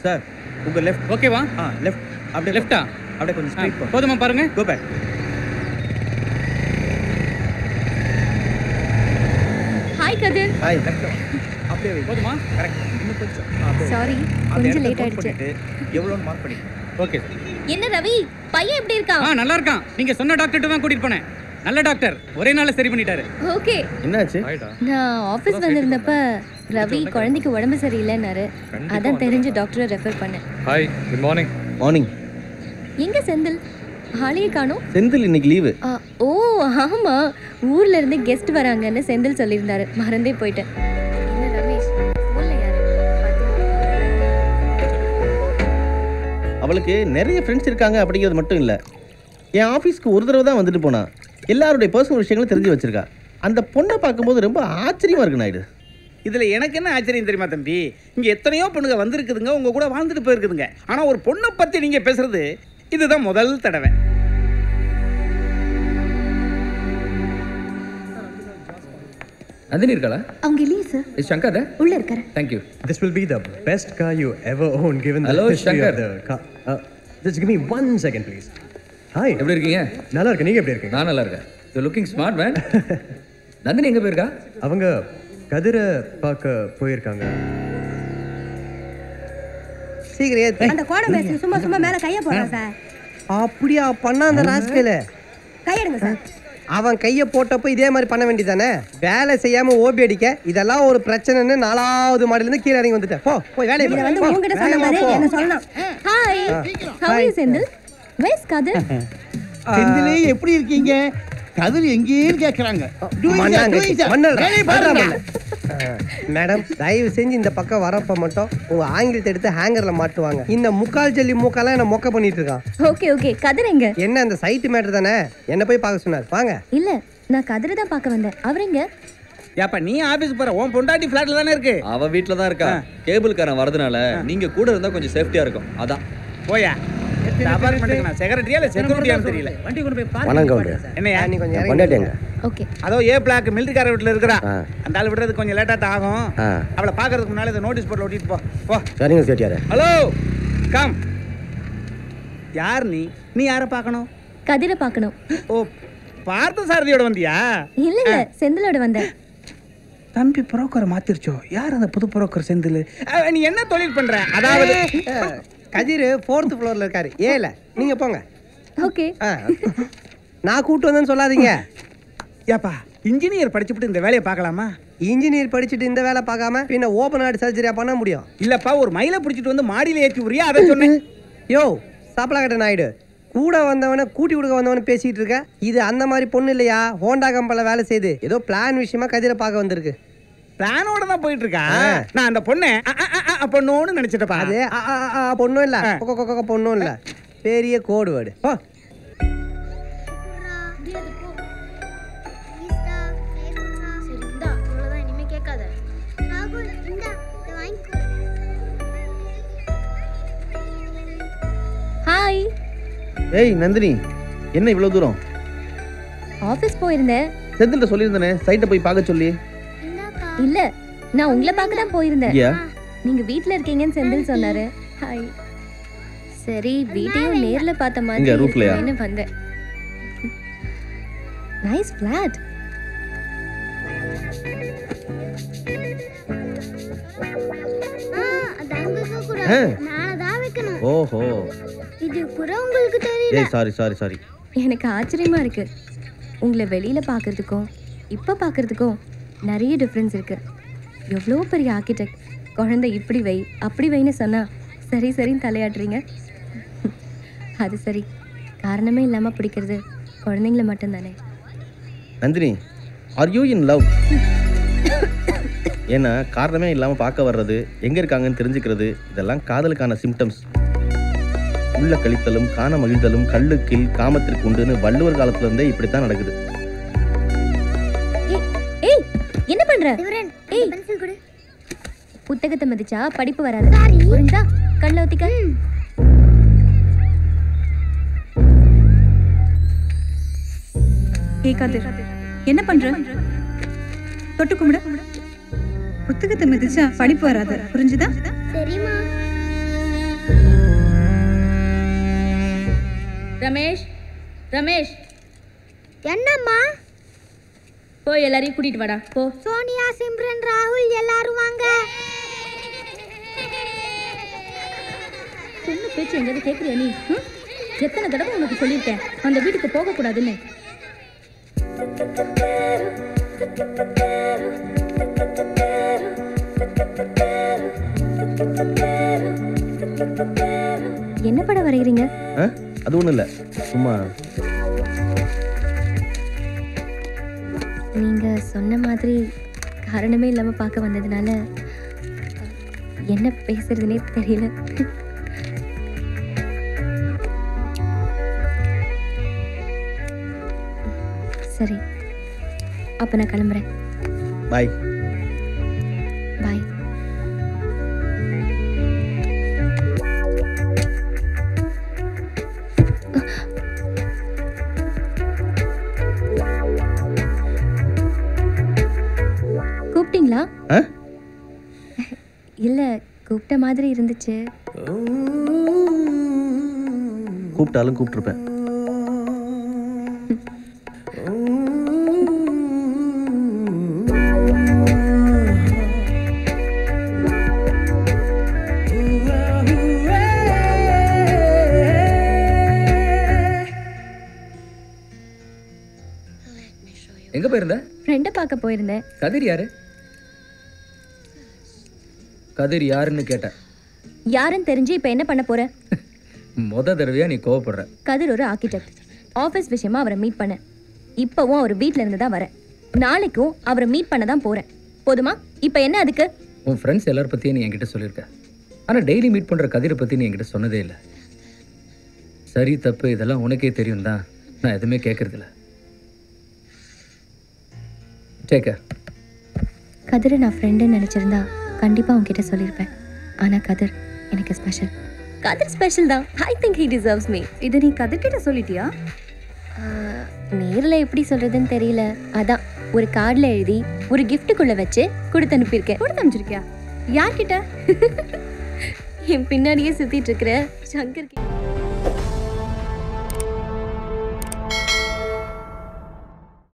Sir உங்க left ஓகேவா ஆ left அப்படியே லெஃப்டா அப்படியே கொஞ்சம் ஸ்ட்ரைட் போ போதுமா பாருங்க go back hi Kathir hi left அப்படியே வை போதுமா கரெக்ட் இன்னும் கொஞ்சம் ஆ, அப்படியே வை. சாரி அந்த கொஞ்சம் இடத்த லேட் note ஆயிடுச்சு பண்ணிட்டு எவ்வளோன்னு மார்க் பண்ணிக்கோ ஓகே என்ன ரவி பையன் எப்படி இருக்கான் ஆ நல்லா இருக்கான் நீங்க சொன்ன டாக்டர்கிட்ட தான் கூட்டிட்டு போனேன் நல்ல டாக்டர் ஒரே நாள்ல சரி பண்ணிட்டாரு ஓகே என்னாச்சு நான் ஆஃபீஸ் வந்திருந்தப்ப ரவி குழந்தைக்கு உடம்பு சரியில்லைன்னாரு அதான் தெரிஞ்சு டாக்டரை ரெஃபர் பண்ணேன் ஹாய் குட் மார்னிங் மார்னிங் எங்க செந்தில் ஆளையே காணோம் செந்தில் இன்னைக்கு லீவு ஆ, ஓ ஆமா ஊர்ல இருந்து கெஸ்ட் வராங்கன்னு செந்தில் சொல்லியிருந்தாரு மறந்தே போயிட்டேன் என்ன ரமேஷ் ஊர்ல யாரு அவளுக்கு நிறைய ஃப்ரெண்ட்ஸ் இருக்காங்க அப்படிங்கிறது மட்டும் இல்லை என் ஆஃபீஸ்க்கு ஒரு தடவை தான் வந்துட்டு போனா எல்லாருடைய பர்சனல் விஷயங்களும் தெரிஞ்சு வச்சிருக்கா அந்த பொண்ணை பார்க்கும்போது ரொம்ப ஆச்சரியமா இருக்கு நாயுடு இதுல எனக்கு என்ன ஆச்சரியம் தெரியுமா தம்பி இங்க எத்தனையோ பொண்ணுங்க வந்திருக்குதுங்க உங்க கூட வாழ்ந்துட்டு போயிருக்குதுங்க ஆனா ஒரு பொண்ணை பத்தி நீங்க பேசுறது இதுதான் முதல் தடவை நந்தினி இருக்காளா அவங்க இல்லையே சார் இஸ் சங்கர் உள்ள இருக்காரு thank you This will be the best car you ever owned, given the Hello, history Shankar. of the car. Uh, just give me one second, please. Hi. எப்படி இருக்கீங்க நல்லா இருக்கு நீங்க எப்படி இருக்கீங்க நான் நல்லா இருக்கேன் you looking smart man Nandini எங்க போயிருக்கா அவங்க கதிரை பார்க்க போயிருக்காங்க சீக்கிரம் அந்த கோடை மேஸ்திரி சும்மா சும்மா மேல கைய போடுறான் சார் அப்படியா பண்ணா அந்த ராஸ்கேல கையெடுங்க சார் அவன் கையை போட்டப்போ இதே மாதிரி பண்ண வேண்டியதானே வேலை செய்யாம ஓபி அடிக்க இதெல்லாம் ஒரு பிரச்சனைன்னு நாலாவது மாடில இருந்து கீழே இறங்கி வந்துட்டேன் போ போய் வேலையை இதை பாரு. வந்து போ, உங்ககிட்ட சொன்ன வேகமா மாதிரி போ. என்ன சொல்லணும் ஹாய் ஹவ் யூ செந்தில் வேஸ் கதிர் செந்திலே எப்படி இருக்கீங்க கதிர் எங்கேன்னு கேக்குறாங்க மண்ணாங்கட்டி. மண்ணல் பண்றா மண்ணு. அஹ், மேடம் தயவு செஞ்சு இந்த பக்கம் வரப்ப மட்டும் உங்க ஆங்கிலத்தை எடுத்து ஹேங்கர்ல மாட்டுவாங்க இந்த முக்கால் ஜல்லி மூக்காலாம் என்ன மொக்க பண்ணிட்டு இருக்கான் ஓகே ஓகே கதிர் எங்க என்ன அந்த சைட்டு மேட்டர் தானே என்ன போய் பார்க்க சொன்னார் வாங்க இல்ல நான் கதிரை தான் பார்க்க வந்தேன் அவர் எங்க ஏப்பா நீ ஆபீஸ் போற உன் பொண்டாட்டி ஃபிளாட்ல தானே இருக்கு அவ வீட்ல தான் இருக்கா கேபிள்காரன் வரதுனால நீங்க கூட இருந்தா கொஞ்சம் சேஃப்டியா இருக்கும் அதான் போயா அபார்ட்மெண்ட்டுக்கு நான் செக்ரட்டரியா இல்ல செக்யூரிட்டியான்னு தெரியல வண்டி கொண்டு போய் பாரு வணக்கம் கவுண்டர் என்னையா நீ கொஞ்சம் இறங்கி கொண்டாட்டியாங்க ஓகே அதோ ஏ பிளாக் மிலிட்டரிக்கார வீட்டுல இருக்கிறா ஆ. அந்த ஆள் விடுறது கொஞ்சம் லேட்டா தான் ஆகும் ஆ அவளை பாக்குறதுக்கு முன்னால இந்த நோட்டீஸ் போர்ட்ல ஒட்டிட்டு போ போ சரிங்க சேட்டியாரு ஹலோ கம் யார் நீ நீ யாரை பார்க்கணும் கதிரை பார்க்கணும் ஓ பார்த்த சாரதியோட வந்தியா இல்ல இல்ல செந்திலோட வந்தேன் தம்பி புரோக்கரை மாத்திருச்சோ யார் அந்த புது புரோக்கர் செந்தில் நீ என்ன தொழில் பண்ற அதாவது அஹ், கதிர் ஃபோர்த் ஃப்ளோர்ல இருக்காரு ஏல நீங்க போங்க ஓகே ஆ. நான் கூட்டு வந்தேன்னு சொல்லாதீங்க ஏப்பா இன்ஜினியர் படிச்சுட்டு இந்த வேலையை பார்க்கலாமா இன்ஜினியர் படிச்சுட்டு இந்த வேலை பார்க்காம பின்ன ஓப்பன் ஹார்ட் சர்ஜரியா பண்ண முடியும் இல்லப்பா ஒரு மயிலை பிடிச்சிட்டு வந்து மாடியில ஏற்றி விடுறியா அதை சொன்னேன் யோ சாப்பிடக்கட்ட நாயுடு கூட வந்தவனை கூட்டி கொடுக்க வந்தவனை பேசிட்டு இருக்க இது அந்த மாதிரி பொண்ணு இல்லையா ஹோண்டா கம்பெனில வேலை செய்யுது ஏதோ பிளான் விஷயமா கதிரை பார்க்க வந்திருக்கு பிளானோட தான் போயிட்டு இருக்கா நான் அந்த பொண்ணை அ, அ, அ, அ, பொண்ணோன்னு நினைச்சிட்டப்பா அது அ, அ, அ, அ, பொண்ணும் இல்ல கொக்க, கொக்க, கொக்க, பொண்ணும் இல்ல பெரிய கோடு வேர்டு போ ஹாய் ஏய் நந்தினி என்ன இவ்வளோ தூரம் ஆபீஸ் போயிருந்தேன் செந்தில்கிட்ட சொல்லியிருந்தேனே சைட்டை போய் பார்க்க சொல்லி இல்ல நான் உங்களை பார்க்க தான் போயிருந்தேன் ஐயா நீங்க வீட்ல இருக்கீங்கன்னு செந்தில் சொன்னாரு ஹாய் சரி வீட்டையும் நேர்ல பார்த்த மாதிரி இங்க, roof லயா? இருக்குமேன்னு வந்தேன் நைஸ் ஃபிளாட் ஆ. நானதான் வைக்கணும் ஓஹோ இது கூட உங்களுக்கு தெரியும் ஏய் சாரி சாரி சாரி எனக்கு ஆச்சரியமா இருக்கு உங்களை வெளியில பார்க்கறதுக்கும் இப்ப பார்க்கறதுக்கும் நிறைய டிஃப்ரென்ஸ் இருக்கு எவ்வளோ பெரிய ஆர்கிடெக்ட் குழந்தை இப்படி வை அப்படி வைன்னு சொன்னா சரி சரின்னு தலையாட்டுறீங்க அது சரி காரணமே இல்லாம பிடிக்கிறது குழந்தைங்கள மட்டும்தானே Nandini are you in love ஏன்னா காரணமே இல்லாமல் பார்க்க வர்றது எங்கே இருக்காங்கன்னு தெரிஞ்சுக்கிறது இதெல்லாம் காதலுக்கான சிம்டம்ஸ் உள்ள கழித்தலும் காண மகிழ்தலும் கல்லுக்கில் காமத்திற்கு உண்டுன்னு வள்ளுவர் காலத்துல இருந்தே இப்படித்தான் நடக்குது ஏய், ஏய் என்ன பண்ற சிவரன் ஏய். பென்சில் கொடு புத்தகத்தை மதிச்சா படிப்பு வராது புரிஞ்சா கண்ணில் ஊத்திக்க ஏய் கதிர் என்ன பண்ற தொட்டு கும்பிட புத்தகத்தை மிதிச்சா படிப்பு வராது புரிஞ்சுதா சரிம்மா ரமேஷ் ரமேஷ் என்னம்மா போய் எல்லாரையும் கூட்டிட்டு வாடா போ சோனியா சிம்ரன் ராகுல் எல்லாரும் வாங்க சொன்ன பேச்சு எங்கேயாவது கேட்குறியா நீ ம்? எத்தனை தடவை உனக்கு சொல்லியிருக்கேன் அந்த வீட்டுக்கு போகக்கூடாதுன்னு என்ன படம் வரைகிறீங்க ஆ அது ஒன்றும் இல்லை சும்மா நீங்க சொன்ன மாதிரி காரணமே இல்லாம பார்க்க வந்ததுனால என்ன பேசுறதுனே தெரியல சரி அப்ப நான் கிளம்புறேன் பாய் பாய் கூப்பிட்டீங்களா ஆ இல்ல கூப்பிட்ட மாதிரி இருந்துச்சு கூப்பிட்டாலும் கூப்பிட்டுருப்பேன் எங்க போயிருந்த ஃப்ரெண்டை பார்க்க போயிருந்தேன் கதிர் யாரு கதிர் யாருன்னு கேட்டேன் யாருன்னு தெரிஞ்சு இப்போ என்ன பண்ண போற முத தடவையா நீ கோவப்படுற கதிர் ஒரு ஆர்கிடெக்ட் ஆஃபீஸ் விஷயமா அவரை மீட் பண்ணேன் இப்போவும் அவர் வீட்ல இருந்து தான் வரேன் நாளைக்கும் அவரை மீட் பண்ண தான் போறேன் போதுமா இப்போ என்ன அதுக்கு உன் ஃப்ரெண்ட்ஸ் எல்லார பற்றியும் நீ என்கிட்ட சொல்லியிருக்க ஆனால் டெய்லி மீட் பண்ணுற கதிரை பற்றி நீ என்கிட்ட சொன்னதே இல்லை சரி தப்பு இதெல்லாம் உனக்கே தெரியும் தான் நான் எதுவுமே கேட்கறதில்ல டேக் கேர் கதிரை நான் ஃப்ரெண்டுன்னு நினச்சிருந்தா கண்டிப்பாக உன்கிட்ட சொல்லியிருப்பேன் ஆனால் கதிர் எனக்கு ஸ்பெஷல் கதிர் ஸ்பெஷல் தான் I think he deserves me இதை நீ கதிர்கிட்ட சொல்லிட்டியா நேரில் எப்படி சொல்கிறதுன்னு தெரியல அதான் ஒரு கார்டில் எழுதி ஒரு கிஃப்ட்டுக்குள்ளே வச்சு கொடுத்து அனுப்பியிருக்கேன் கொடுத்து அனுப்பிச்சிருக்கியா யார்கிட்ட என் பின்னாடியே சுற்றிட்டு இருக்கிற சங்கர் கிட்ட